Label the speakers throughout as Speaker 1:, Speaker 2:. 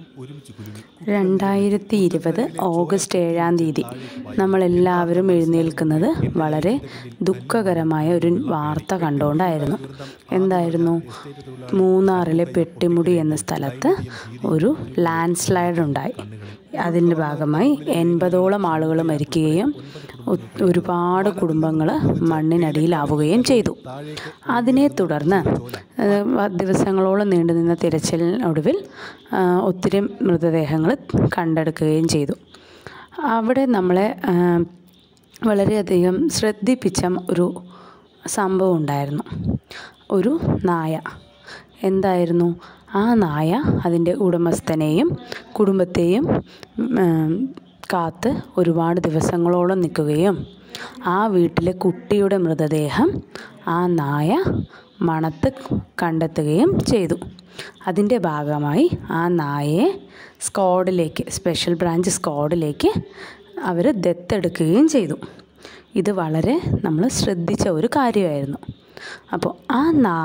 Speaker 1: ഒരുമിച്ച് കുലുങ്ങി
Speaker 2: രണ്ടായിരത്തി ഇരുപത് ഓഗസ്റ്റ് ഏഴാം തീയതി നമ്മളെല്ലാവരും എഴുന്നേൽക്കുന്നത് വളരെ ദുഃഖകരമായ ഒരു വാർത്ത കണ്ടുകൊണ്ടായിരുന്നു എന്തായിരുന്നു മൂന്നാറിലെ പെട്ടിമുടി എന്ന സ്ഥലത്ത് ഒരു ലാൻഡ് സ്ലൈഡ് ഉണ്ടായി അതിൻ്റെ ഭാഗമായി എൺപതോളം ആളുകൾ മരിക്കുകയും ഒ- ഒരുപാട് കുടുംബങ്ങൾ മണ്ണിനടിയിലാവുകയും ചെയ്തു അതിനെ തുടർന്ന് ഏഹ്, വ- ദിവസങ്ങളോളം നീണ്ടുനിന്ന തിരച്ചിലിനൊടുവിൽ ആ, ഒത്തിരി മൃതദേഹങ്ങൾ കണ്ടെടുക്കുകയും ചെയ്തു അവിടെ നമ്മളെ ആ, വളരെയധികം ശ്രദ്ധിപ്പിച്ച ഒരു സംഭവം ഉണ്ടായിരുന്നു ഒരു നായ എന്തായിരുന്നു ആ നായ അതിൻ്റെ ഉടമസ്ഥനെയും കുടുംബത്തെയും ഉം, കാത്ത് ഒരുപാട് ദിവസങ്ങളോളം നിൽക്കുകയും ആ വീട്ടിലെ കുട്ടിയുടെ മൃതദേഹം ആ നായ മണത്ത് കണ്ടെത്തുകയും ചെയ്തു അതിൻ്റെ ഭാഗമായി ആ നായയെ സ്ക്വാഡിലേക്ക് സ്പെഷ്യൽ ബ്രാഞ്ച് സ്ക്വാഡിലേക്ക് അവർ ദത്തെടുക്കുകയും ചെയ്തു ഇത് വളരെ നമ്മൾ ശ്രദ്ധിച്ച ഒരു കാര്യമായിരുന്നു അപ്പോൾ ആ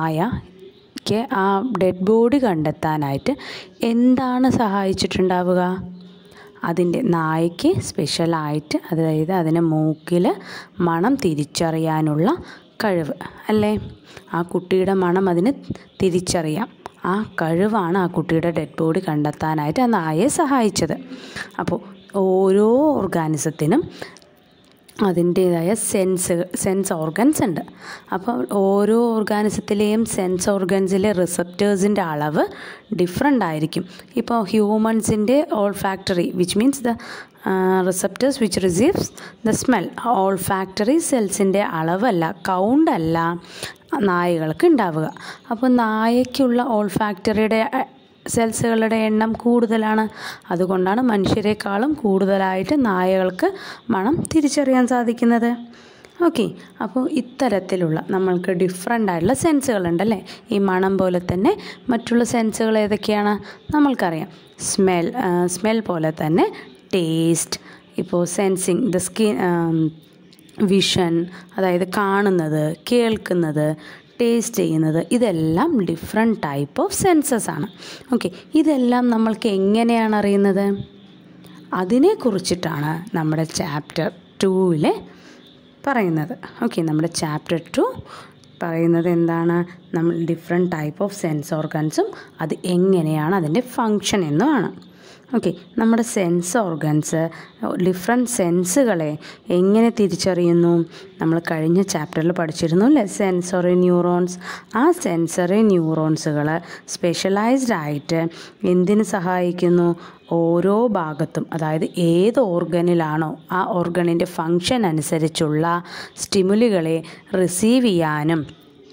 Speaker 2: നായക്ക് ആ ഡെഡ് ബോഡി കണ്ടെത്താനായിട്ട് എന്താണ് സഹായിച്ചിട്ടുണ്ടാവുക അതിൻ്റെ നായയ്ക്ക് സ്പെഷ്യലായിട്ട് അതായത് അതിന് മൂക്കിൽ മണം തിരിച്ചറിയാനുള്ള കഴിവ് അല്ലേ ആ കുട്ടിയുടെ മണം അതിന് തിരിച്ചറിയാം ആ കഴിവാണ് ആ കുട്ടിയുടെ ഡെഡ് ബോഡി കണ്ടെത്താനായിട്ട് ആ നായയെ സഹായിച്ചത് അപ്പോൾ ഓരോ ഓർഗാനിസത്തിനും അതിൻ്റേതായ സെൻസ് സെൻസ് ഓർഗൻസ് ഉണ്ട് അപ്പോൾ ഓരോ ഓർഗാനിസത്തിലെയും സെൻസ് ഓർഗൻസിലെ റിസപ്റ്റേഴ്സിൻ്റെ അളവ് ഡിഫറെൻ്റ് ആയിരിക്കും ഇപ്പോൾ ഹ്യൂമൻസിൻ്റെ olfactory which means the receptors which receives the smell olfactory സെൽസിൻ്റെ അളവല്ല കൗണ്ടല്ല നായകൾക്ക് ഉണ്ടാവുക അപ്പോൾ നായയ്ക്കുള്ള ഓൾ ഫാക്ടറിയുടെ സെൽസുകളുടെ എണ്ണം കൂടുതലാണ് അതുകൊണ്ടാണ് മനുഷ്യരെക്കാളും കൂടുതലായിട്ട് നായകൾക്ക് മണം തിരിച്ചറിയാൻ സാധിക്കുന്നത് ഓക്കെ അപ്പോൾ ഇത്തരത്തിലുള്ള നമ്മൾക്ക് ഡിഫറെൻ്റ് ആയിട്ടുള്ള സെൻസുകളുണ്ടല്ലേ ഈ മണം പോലെ തന്നെ മറ്റുള്ള സെൻസുകൾ ഏതൊക്കെയാണ് നമ്മൾക്കറിയാം സ്മെൽ സ്മെൽ പോലെ തന്നെ ടേസ്റ്റ് ഇപ്പോൾ സെൻസിങ് ദ സ്കിൻ വിഷൻ അതായത് കാണുന്നത് കേൾക്കുന്നത് ടേസ്റ്റ് ചെയ്യുന്നത് ഇതെല്ലാം ഡിഫറെൻറ്റ് ടൈപ്പ് ഓഫ് സെൻസസ് ആണ് ഓക്കെ ഇതെല്ലാം നമ്മൾക്ക് എങ്ങനെയാണ് അറിയുന്നത് അതിനെക്കുറിച്ചിട്ടാണ് നമ്മുടെ ചാപ്റ്റർ ടൂവിൽ പറയുന്നത് ഓക്കെ നമ്മുടെ ചാപ്റ്റർ ടു പറയുന്നത് എന്താണ് നമ്മൾ ഡിഫറെൻറ്റ് ടൈപ്പ് ഓഫ് സെൻസ് ഓർഗൻസും അത് എങ്ങനെയാണ് അതിൻ്റെ ഫങ്ഷൻ എന്നുമാണ് ഓക്കെ നമ്മുടെ സെൻസ് ഓർഗൻസ് ഡിഫറെൻറ്റ് സെൻസുകളെ എങ്ങനെ തിരിച്ചറിയുന്നു നമ്മൾ കഴിഞ്ഞ ചാപ്റ്ററിൽ പഠിച്ചിരുന്നു അല്ലേ സെൻസറി ന്യൂറോൺസ് ആ സെൻസറി ന്യൂറോൺസുകൾ സ്പെഷ്യലൈസ്ഡ് ആയിട്ട് എന്തിന് സഹായിക്കുന്നു ഓരോ ഭാഗത്തും അതായത് ഏത് ഓർഗനിലാണോ ആ ഓർഗണിൻ്റെ ഫങ്ഷൻ അനുസരിച്ചുള്ള സ്റ്റിമുലുകളെ റിസീവ് ചെയ്യാനും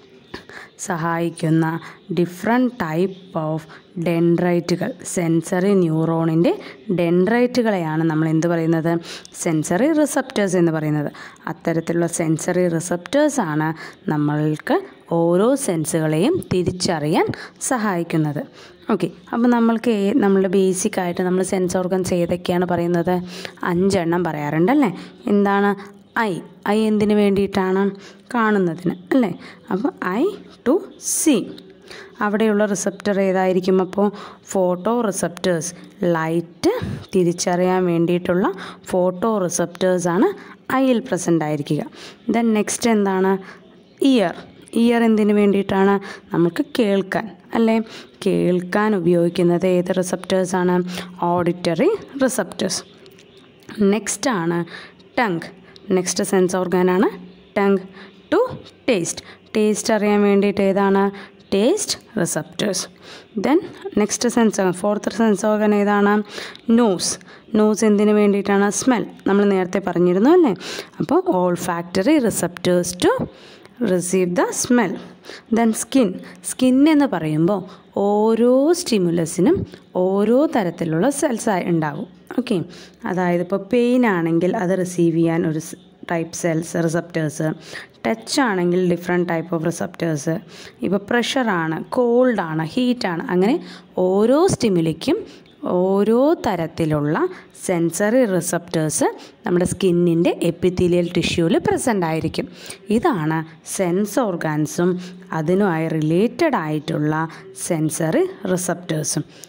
Speaker 2: സഹായിക്കുന്ന ഡിഫറെൻറ്റ് ടൈപ്പ് ഓഫ് ഡെൻഡ്രൈറ്റുകൾ സെൻസറി ന്യൂറോണിൻ്റെ ഡെൻഡ്രൈറ്റുകളെയാണ് നമ്മൾ എന്ത് പറയുന്നത് സെൻസറി റിസപ്റ്റേഴ്സ് എന്ന് പറയുന്നത് അത്തരത്തിലുള്ള സെൻസറി റിസപ്റ്റേഴ്സാണ് നമ്മൾക്ക് ഓരോ സെൻസുകളെയും തിരിച്ചറിയാൻ സഹായിക്കുന്നത് ഓക്കെ അപ്പോൾ നമ്മൾക്ക് ഏ- നമ്മളുടെ ബേസിക് ആയിട്ട് നമ്മൾ സെൻസ് ഓർഗൻസ് ഏതൊക്കെയാണ് പറയുന്നത് അഞ്ചെണ്ണം പറയാറുണ്ടല്ലേ എന്താണ് ഐ ഐ എന്തിനു വേണ്ടിയിട്ടാണ് കാണുന്നതിന് അല്ലേ അപ്പോൾ ഐ ടു സി അവിടെയുള്ള റിസപ്റ്റർ ഏതായിരിക്കും അപ്പോൾ ഫോട്ടോ റിസപ്റ്റേഴ്സ് ലൈറ്റ് തിരിച്ചറിയാൻ വേണ്ടിയിട്ടുള്ള ഫോട്ടോ റിസപ്റ്റേഴ്സാണ് ഐയിൽ പ്രസൻ്റ് ആയിരിക്കുക ദെൻ നെക്സ്റ്റ് എന്താണ് ഇയർ ഇയർ എന്തിനു വേണ്ടിയിട്ടാണ് നമുക്ക് കേൾക്കാൻ അല്ലേ കേൾക്കാൻ ഉപയോഗിക്കുന്നത് ഏത് റിസപ്റ്റേഴ്സാണ് ഓഡിറ്ററി റിസപ്റ്റേഴ്സ് നെക്സ്റ്റ് ആണ് ടങ് നെക്സ്റ്റ് സെൻസ് ഓർഗാനാണ് ടങ് ടു ടേസ്റ്റ് ടേസ്റ്റ് അറിയാൻ വേണ്ടിയിട്ട് ഏതാണ് taste receptors then next sense fourth sense organ ഏതാണ് നോസ് നോസ് എന്തിനു വേണ്ടിയിട്ടാണ് സ്മെൽ നമ്മൾ നേരത്തെ പറഞ്ഞിരുന്നു അല്ലേ അപ്പോൾ olfactory receptors to receive the smell then skin skin എന്ന് പറയുമ്പോൾ ഓരോ സ്റ്റിമുലസിനും ഓരോ തരത്തിലുള്ള സെൽസ് ഉണ്ടാകും ഓക്കെ അതായത് ഇപ്പോൾ പെയിൻ ആണെങ്കിൽ അത് റിസീവ് ചെയ്യാൻ ഒരു ടൈപ്പ് സെൽസ് റിസപ്റ്റേഴ്സ് ടച്ച് ആണെങ്കിൽ ഡിഫറെൻറ്റ് ടൈപ്പ് ഓഫ് റിസപ്റ്റേഴ്സ് ഇപ്പോൾ പ്രഷറാണ് കോൾഡാണ് ഹീറ്റാണ് അങ്ങനെ ഓരോ സ്റ്റിമുലിക്കും ഓരോ തരത്തിലുള്ള സെൻസറി റിസപ്റ്റേഴ്സ് നമ്മുടെ സ്കിന്നിൻ്റെ എപ്പിത്തീലിയൽ ടിഷ്യൂവിൽ പ്രസൻ്റ് ആയിരിക്കും ഇതാണ് സെൻസ് ഓർഗാൻസും അതിനുമായി റിലേറ്റഡ് ആയിട്ടുള്ള സെൻസറി റിസപ്റ്റേഴ്സും